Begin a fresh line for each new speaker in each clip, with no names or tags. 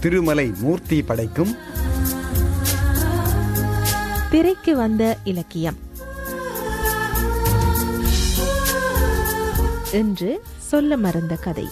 திருமலை மூர்த்தி படைக்கும்
திரைக்கு வந்த இலக்கியம் என்று சொல்ல மறந்த கதை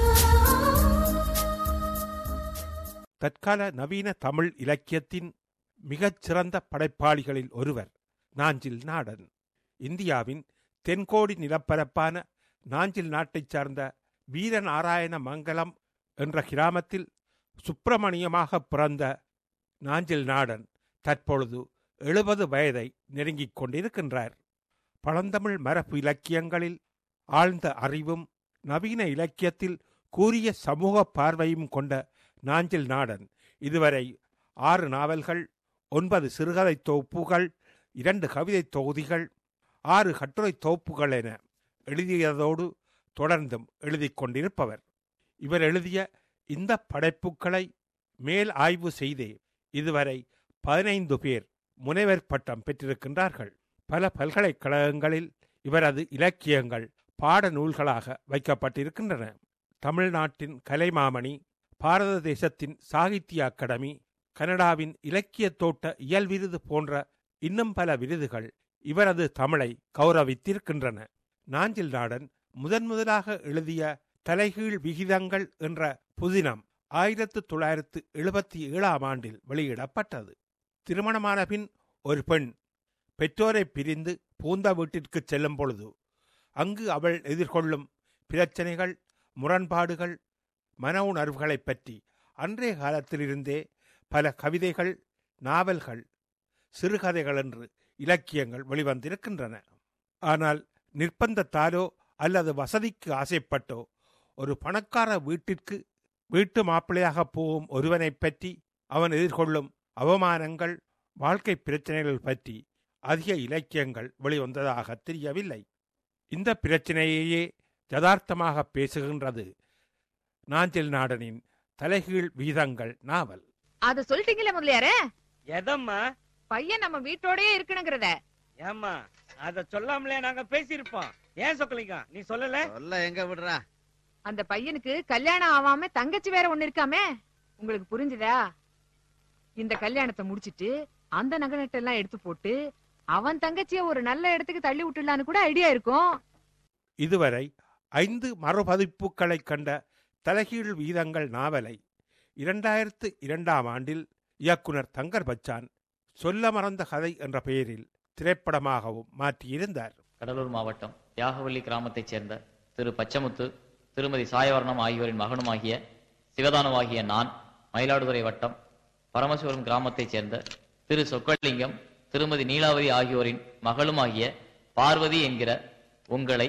தற்கால நவீன தமிழ் இலக்கியத்தின் மிகச் சிறந்த படைப்பாளிகளில் ஒருவர் நாஞ்சில் நாடன் இந்தியாவின் தென்கோடி நிலப்பரப்பான நாஞ்சில் நாட்டைச் சார்ந்த வீரநாராயண மங்கலம் என்ற கிராமத்தில் சுப்பிரமணியமாக பிறந்த நாஞ்சில் நாடன் தற்பொழுது எழுபது வயதை நெருங்கிக் கொண்டிருக்கின்றார் பழந்தமிழ் மரபு இலக்கியங்களில் ஆழ்ந்த அறிவும் நவீன இலக்கியத்தில் கூரிய சமூக பார்வையும் கொண்ட நாஞ்சில் நாடன் இதுவரை ஆறு நாவல்கள் ஒன்பது சிறுகதை தொகுப்புகள் இரண்டு கவிதை தொகுதிகள் ஆறு கட்டுரை தொகுப்புகள் என எழுதியதோடு தொடர்ந்தும் எழுதிக் கொண்டிருப்பவர் இவர் எழுதிய இந்த படைப்புகளை மேல் ஆய்வு செய்தே இதுவரை பதினைந்து பேர் முனைவர் பட்டம் பெற்றிருக்கின்றார்கள் பல பல்கலைக்கழகங்களில் இவரது இலக்கியங்கள் பாட நூல்களாக வைக்கப்பட்டிருக்கின்றன தமிழ்நாட்டின் கலைமாமணி பாரத தேசத்தின் சாகித்ய அகாடமி கனடாவின் இலக்கிய தோட்ட இயல் விருது போன்ற இன்னும் பல விருதுகள் இவரது தமிழை கௌரவித்திருக்கின்றன நாஞ்சில் நாடன் முதன் முதலாக எழுதிய தலைகீழ் விகிதங்கள் என்ற புதினம் ஆயிரத்து தொள்ளாயிரத்து எழுபத்தி ஏழாம் ஆண்டில் வெளியிடப்பட்டது திருமணமான பின் ஒரு பெண் பெற்றோரை பிரிந்து பூந்த வீட்டிற்கு செல்லும் பொழுது அங்கு அவள் எதிர்கொள்ளும் பிரச்சனைகள் முரண்பாடுகள் மன உணர்வுகளைப் பற்றி அன்றைய காலத்திலிருந்தே பல கவிதைகள் நாவல்கள் சிறுகதைகள் என்று இலக்கியங்கள் வெளிவந்திருக்கின்றன ஆனால் நிர்பந்தத்தாலோ அல்லது வசதிக்கு ஆசைப்பட்டோ ஒரு பணக்கார வீட்டிற்கு வீட்டு மாப்பிள்ளையாக போகும் ஒருவனைப் பற்றி அவன் எதிர்கொள்ளும் அவமானங்கள் வாழ்க்கை பிரச்சனைகள் பற்றி அதிக இலக்கியங்கள் வெளிவந்ததாக தெரியவில்லை இந்த பிரச்சனையையே யதார்த்தமாக பேசுகின்றது நாஞ்சில் நாடனின் தலைகீழ் வீதங்கள் நாவல்
அத சொல்லிட்டீங்களே முதலியாரே
எதம்மா
பையன் நம்ம வீட்டோடயே இருக்கணுங்கிறத
ஏம்மா அத சொல்லாமலே நாங்க பேசியிருப்போம் ஏன் சொக்கலிங்க நீ சொல்லல
சொல்ல எங்க விடுறா
அந்த பையனுக்கு கல்யாணம் ஆகாம தங்கச்சி வேற ஒண்ணு இருக்காமே உங்களுக்கு புரிஞ்சுதா இந்த கல்யாணத்தை முடிச்சிட்டு அந்த நகை நட்டெல்லாம் எடுத்து போட்டு அவன் தங்கச்சிய ஒரு நல்ல இடத்துக்கு தள்ளி விட்டுலான்னு கூட ஐடியா இருக்கும்
இதுவரை ஐந்து மறுபதிப்புகளை கண்ட தலைகீழ் வீதங்கள் நாவலை இரண்டாயிரத்து இரண்டாம் ஆண்டில் இயக்குனர் தங்கர் பச்சான் சொல்ல மறந்த கதை என்ற பெயரில் திரைப்படமாகவும் மாற்றியிருந்தார்
கடலூர் மாவட்டம் தியாகவள்ளி கிராமத்தைச் சேர்ந்த திரு பச்சமுத்து திருமதி சாயவர்ணம் ஆகியோரின் மகனுமாகிய சிவதானுவாகிய நான் மயிலாடுதுறை வட்டம் பரமசிவரம் கிராமத்தைச் சேர்ந்த திரு சொக்கலிங்கம் திருமதி நீலாவதி ஆகியோரின் மகளுமாகிய பார்வதி என்கிற உங்களை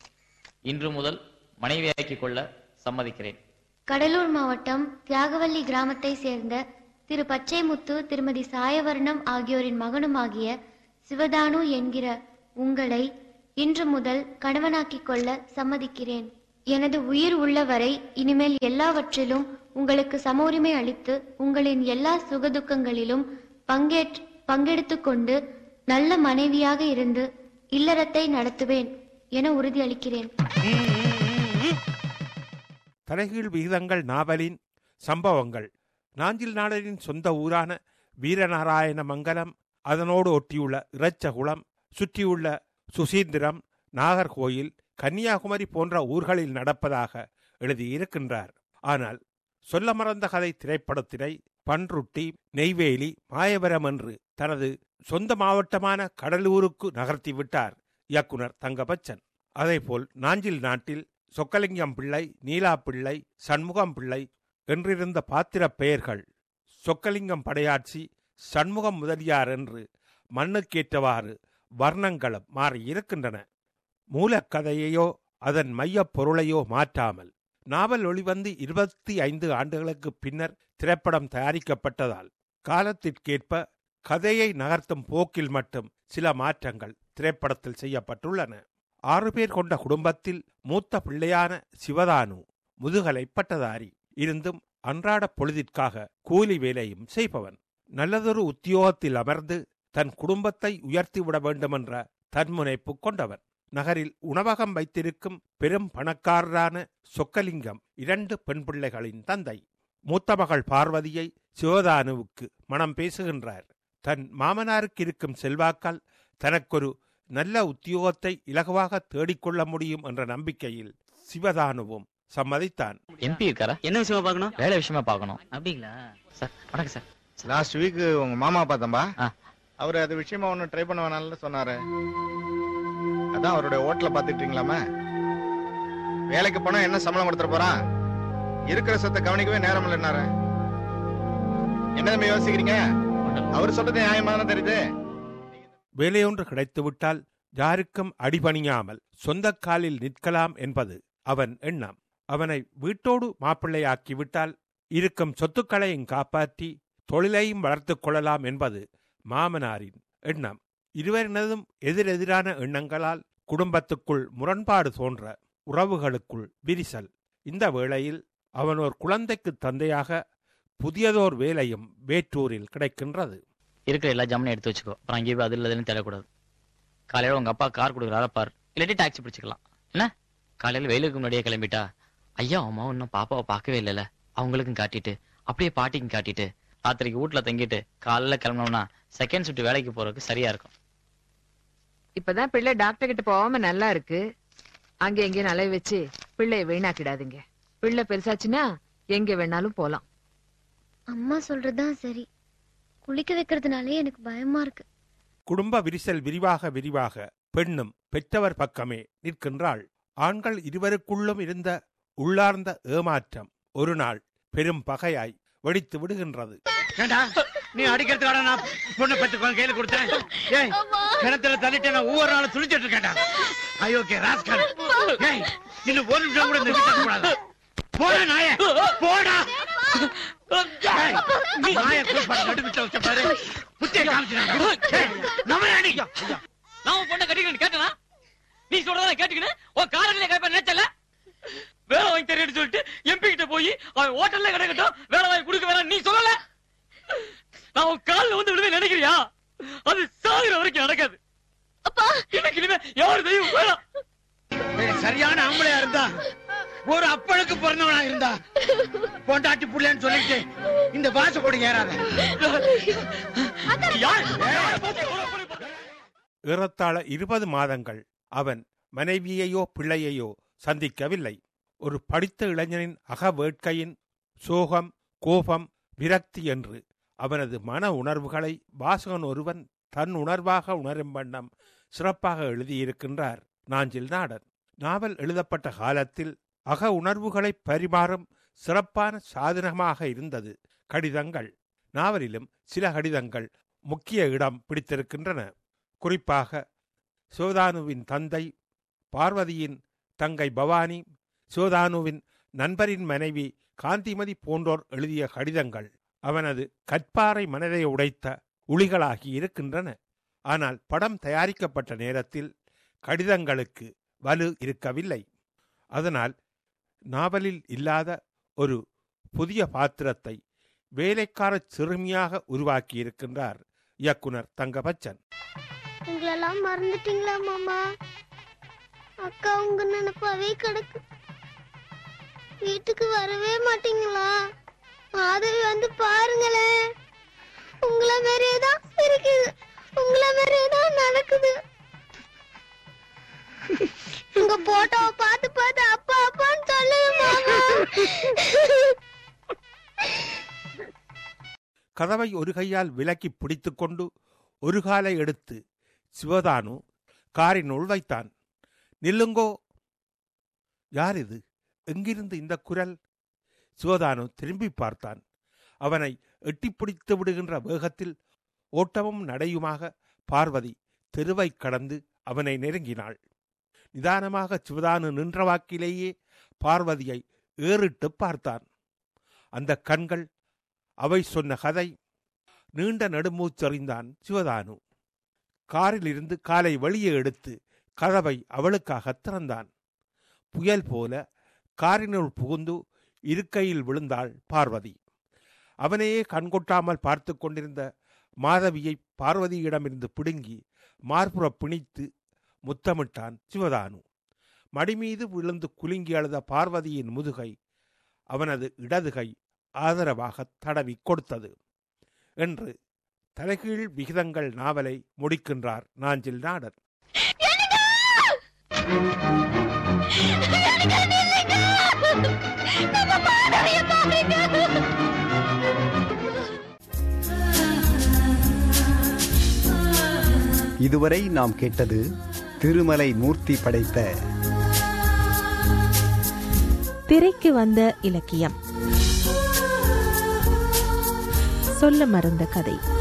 இன்று முதல் மனைவியாக்கிக் கொள்ள சம்மதிக்கிறேன்
கடலூர் மாவட்டம் தியாகவல்லி கிராமத்தை சேர்ந்த திரு பச்சைமுத்து திருமதி சாயவர்ணம் ஆகியோரின் மகனுமாகிய சிவதானு என்கிற உங்களை இன்று முதல் கணவனாக்கிக் கொள்ள சம்மதிக்கிறேன் எனது உயிர் உள்ளவரை இனிமேல் எல்லாவற்றிலும் உங்களுக்கு சம உரிமை அளித்து உங்களின் எல்லா சுகதுக்கங்களிலும் பங்கேற் பங்கெடுத்துக் கொண்டு நல்ல மனைவியாக இருந்து இல்லறத்தை நடத்துவேன் என உறுதியளிக்கிறேன்
தலைகீழ் விகிதங்கள் நாவலின் சம்பவங்கள் நாஞ்சில் நாடரின் சொந்த ஊரான வீரநாராயண மங்கலம் அதனோடு ஒட்டியுள்ள இறச்சகுளம் சுற்றியுள்ள சுசீந்திரம் நாகர்கோயில் கன்னியாகுமரி போன்ற ஊர்களில் நடப்பதாக எழுதியிருக்கின்றார் ஆனால் சொல்ல மறந்த கதை திரைப்படத்தினை பன்ருட்டி நெய்வேலி மாயவரம் என்று தனது சொந்த மாவட்டமான கடலூருக்கு நகர்த்திவிட்டார் இயக்குனர் தங்கபச்சன் அதேபோல் நாஞ்சில் நாட்டில் சொக்கலிங்கம் பிள்ளை நீலா பிள்ளை சண்முகம் பிள்ளை என்றிருந்த பாத்திர பெயர்கள் சொக்கலிங்கம் படையாட்சி சண்முகம் முதலியார் என்று மண்ணுக்கேற்றவாறு வர்ணங்களும் மாறியிருக்கின்றன மூலக்கதையையோ அதன் மையப் பொருளையோ மாற்றாமல் நாவல் ஒளிவந்து இருபத்தி ஐந்து ஆண்டுகளுக்கு பின்னர் திரைப்படம் தயாரிக்கப்பட்டதால் காலத்திற்கேற்ப கதையை நகர்த்தும் போக்கில் மட்டும் சில மாற்றங்கள் திரைப்படத்தில் செய்யப்பட்டுள்ளன ஆறு பேர் கொண்ட குடும்பத்தில் மூத்த பிள்ளையான சிவதானு முதுகலை பட்டதாரி இருந்தும் அன்றாட பொழுதிற்காக கூலி வேலையும் செய்பவன் நல்லதொரு உத்தியோகத்தில் அமர்ந்து தன் குடும்பத்தை உயர்த்திவிட வேண்டுமென்ற தன்முனைப்பு கொண்டவன் நகரில் உணவகம் வைத்திருக்கும் பெரும் பணக்காரரான சொக்கலிங்கம் இரண்டு பெண் பிள்ளைகளின் தந்தை மூத்த மகள் பார்வதியை சிவதானுவுக்கு மனம் பேசுகின்றார் தன் மாமனாருக்கு இருக்கும் செல்வாக்கால் தனக்கொரு நல்ல உத்தியோகத்தை இலகுவாக தேடிக்கொள்ள முடியும் என்ற நம்பிக்கையில் சிவதானுவும் சம்மதித்தான்
எம்பி இருக்காரா
என்ன விஷயமா பார்க்கணும்
வேலை விஷயமா பார்க்கணும்
அப்படிங்களா
சார் வணக்கம் சார்
லாஸ்ட் வீக் உங்க மாமா பார்த்தம்பா
ஆ.
அவர் அது விஷயமா ஒன்னும் ட்ரை பண்ண வேணாம்னு சொன்னாரு அதான் அவருடைய ஹோட்டல பாத்துட்டீங்களாமே வேலைக்கு போனா என்ன சம்பளம் கொடுத்துட போறான் இருக்கிற சொத்தை கவனிக்கவே நேரம் இல்லைன்னாரு என்ன தம்பி யோசிக்கிறீங்க அவர் சொல்றது நியாயமா தானே தெரியுது
வேலையொன்று கிடைத்துவிட்டால் யாருக்கும் அடிபணியாமல் சொந்த காலில் நிற்கலாம் என்பது அவன் எண்ணம் அவனை வீட்டோடு மாப்பிள்ளையாக்கிவிட்டால் இருக்கும் சொத்துக்களையும் காப்பாற்றி தொழிலையும் வளர்த்துக் கொள்ளலாம் என்பது மாமனாரின் எண்ணம் இருவரினதும் எதிரெதிரான எண்ணங்களால் குடும்பத்துக்குள் முரண்பாடு தோன்ற உறவுகளுக்குள் விரிசல் இந்த வேளையில் அவன் ஒரு குழந்தைக்கு தந்தையாக புதியதோர் வேலையும் வேற்றூரில் கிடைக்கின்றது
இருக்கிற எல்லா ஜாமனையும் எடுத்து வச்சுக்கோ அப்புறம் அங்கேயே போய் அது இல்லதுன்னு தேடக்கூடாது காலையில உங்க அப்பா கார் கொடுக்குறாரா பார் இல்லாட்டி டாக்ஸி பிடிச்சிக்கலாம் என்ன காலையில வெயிலுக்கு முன்னாடியே கிளம்பிட்டா ஐயா அம்மா இன்னும் பாப்பாவை பார்க்கவே இல்லைல்ல அவங்களுக்கும் காட்டிட்டு அப்படியே பாட்டிக்கும் காட்டிட்டு ராத்திரிக்கு வீட்டுல தங்கிட்டு காலையில கிளம்பினோம்னா செகண்ட் ஷிஃப்ட் வேலைக்கு போறதுக்கு சரியா இருக்கும்
இப்பதான் பிள்ளை டாக்டர் கிட்ட போகாம நல்லா இருக்கு அங்க எங்கேயும் அலைய வச்சு பிள்ளைய வீணாக்கிடாதீங்க பிள்ளை பெருசாச்சுன்னா எங்க வேணாலும் போலாம்
அம்மா சொல்றதுதான் சரி குளிக்க வைக்கிறதுனாலே எனக்கு பயமா இருக்கு
குடும்ப விரிசல் விரிவாக விரிவாக பெண்ணும் பெற்றவர் பக்கமே நிற்கின்றாள் ஆண்கள் இருவருக்குள்ளும் இருந்த உள்ளார்ந்த ஏமாற்றம் ஒரு நாள் பெரும் பகையாய் வெடித்து விடுகின்றது
ஏண்டா நீ அடிக்கிறதுக்காக நான் பொண்ணை பெற்று கையில கொடுத்தேன் ஏய் கிணத்துல தள்ளிட்டு நான் ஒவ்வொரு நாளும் துளிச்சிட்டு இருக்கேன்டா அயோக்கிய ராஸ்கல் ஏய் இன்னும் ஒரு நிமிஷம் கூட இந்த வீட்டுக்கு கூடாது போடா நாயே போடா ஏய், நீ நாயை கூப்பாடு நடுவிட்டு வச்ச பாரு புத்திய காமிச்சிருக்க நம்ம அடி
நான் உன் பொண்ணை கட்டிக்கணும் கேட்டனா நீ சொல்றத கேட்டுக்கின்னு உன் காரில் கேட்ப நினைச்சல வேலை வாங்கி தெரியும் சொல்லிட்டு எம்பி கிட்ட போய் அவன் ஹோட்டல்ல கிடைக்கட்டும் வேலை வாங்கி கொடுக்க வேணாம் நீ சொல்லல நான் உன் காலில் வந்து விடுவேன் நினைக்கிறியா அது சாகுற வரைக்கும் நடக்காது அப்பா எனக்கு இனிமே யாரு தெய்வம் வேணாம்
ஏய், சரியான ஆம்பளையா இருந்தா ஒரு அப்பனுக்கு பிறந்தவனா இருந்தா பொண்டாட்டி புள்ளன்னு சொல்லிட்டு இந்த வாச கூட ஏறாத
யார்
ஏறத்தாழ இருபது மாதங்கள் அவன் மனைவியையோ பிள்ளையையோ சந்திக்கவில்லை ஒரு படித்த இளைஞனின் அக வேட்கையின் சோகம் கோபம் விரக்தி என்று அவனது மன உணர்வுகளை வாசகன் ஒருவன் தன் உணர்வாக உணரும் வண்ணம் சிறப்பாக எழுதியிருக்கின்றார் நாஞ்சில் நாடன் நாவல் எழுதப்பட்ட காலத்தில் அக உணர்வுகளை பரிமாறும் சிறப்பான சாதனமாக இருந்தது கடிதங்கள் நாவலிலும் சில கடிதங்கள் முக்கிய இடம் பிடித்திருக்கின்றன குறிப்பாக சிவதானுவின் தந்தை பார்வதியின் தங்கை பவானி சிவதானுவின் நண்பரின் மனைவி காந்திமதி போன்றோர் எழுதிய கடிதங்கள் அவனது கற்பாறை மனதை உடைத்த உளிகளாகி இருக்கின்றன ஆனால் படம் தயாரிக்கப்பட்ட நேரத்தில் கடிதங்களுக்கு வலு இருக்கவில்லை அதனால் நாவலில் இல்லாத ஒரு புதிய பாத்திரத்தை வேலைக்கார சிறுமியாக உருவாக்கியிருக்கின்றார் இயக்குனர் தங்கபச்சன்
உங்களெல்லாம் மறந்துட்டீங்களா மாமா அக்கா உங்க நினைப்பாவே கிடக்கு வீட்டுக்கு வரவே மாட்டீங்களா மாதவி வந்து பாருங்களேன் உங்களை மாதிரியே தான் இருக்குது உங்களை மாதிரியே தான் நடக்குது உங்க போட்டோவை பார்த்து பார்த்து அப்பா அப்பான்னு சொல்லுங்க மாமா
கதவை ஒரு கையால் விலக்கி பிடித்துக்கொண்டு ஒரு காலை எடுத்து சிவதானு காரினுள் வைத்தான் நில்லுங்கோ யார் இது எங்கிருந்து இந்த குரல் சிவதானு திரும்பி பார்த்தான் அவனை எட்டிப்பிடித்து விடுகின்ற வேகத்தில் ஓட்டமும் நடையுமாக பார்வதி தெருவை கடந்து அவனை நெருங்கினாள் நிதானமாக சிவதானு நின்ற வாக்கிலேயே பார்வதியை ஏறிட்டு பார்த்தான் அந்த கண்கள் அவை சொன்ன கதை நீண்ட நெடுமூச்சறிந்தான் சிவதானு காரிலிருந்து காலை வெளியே எடுத்து கதவை அவளுக்காக திறந்தான் புயல் போல காரினுள் புகுந்து இருக்கையில் விழுந்தாள் பார்வதி அவனையே கண்கொட்டாமல் பார்த்து கொண்டிருந்த மாதவியை பார்வதியிடமிருந்து பிடுங்கி மார்புற பிணித்து முத்தமிட்டான் சிவதானு மடிமீது விழுந்து குலுங்கி அழுத பார்வதியின் முதுகை அவனது இடதுகை ஆதரவாக தடவி கொடுத்தது என்று தலைகீழ் விகிதங்கள் நாவலை முடிக்கின்றார் நாஞ்சில் நாடன்
இதுவரை நாம் கேட்டது திருமலை மூர்த்தி படைத்த
திரைக்கு வந்த இலக்கியம் சொல்ல மறந்த கதை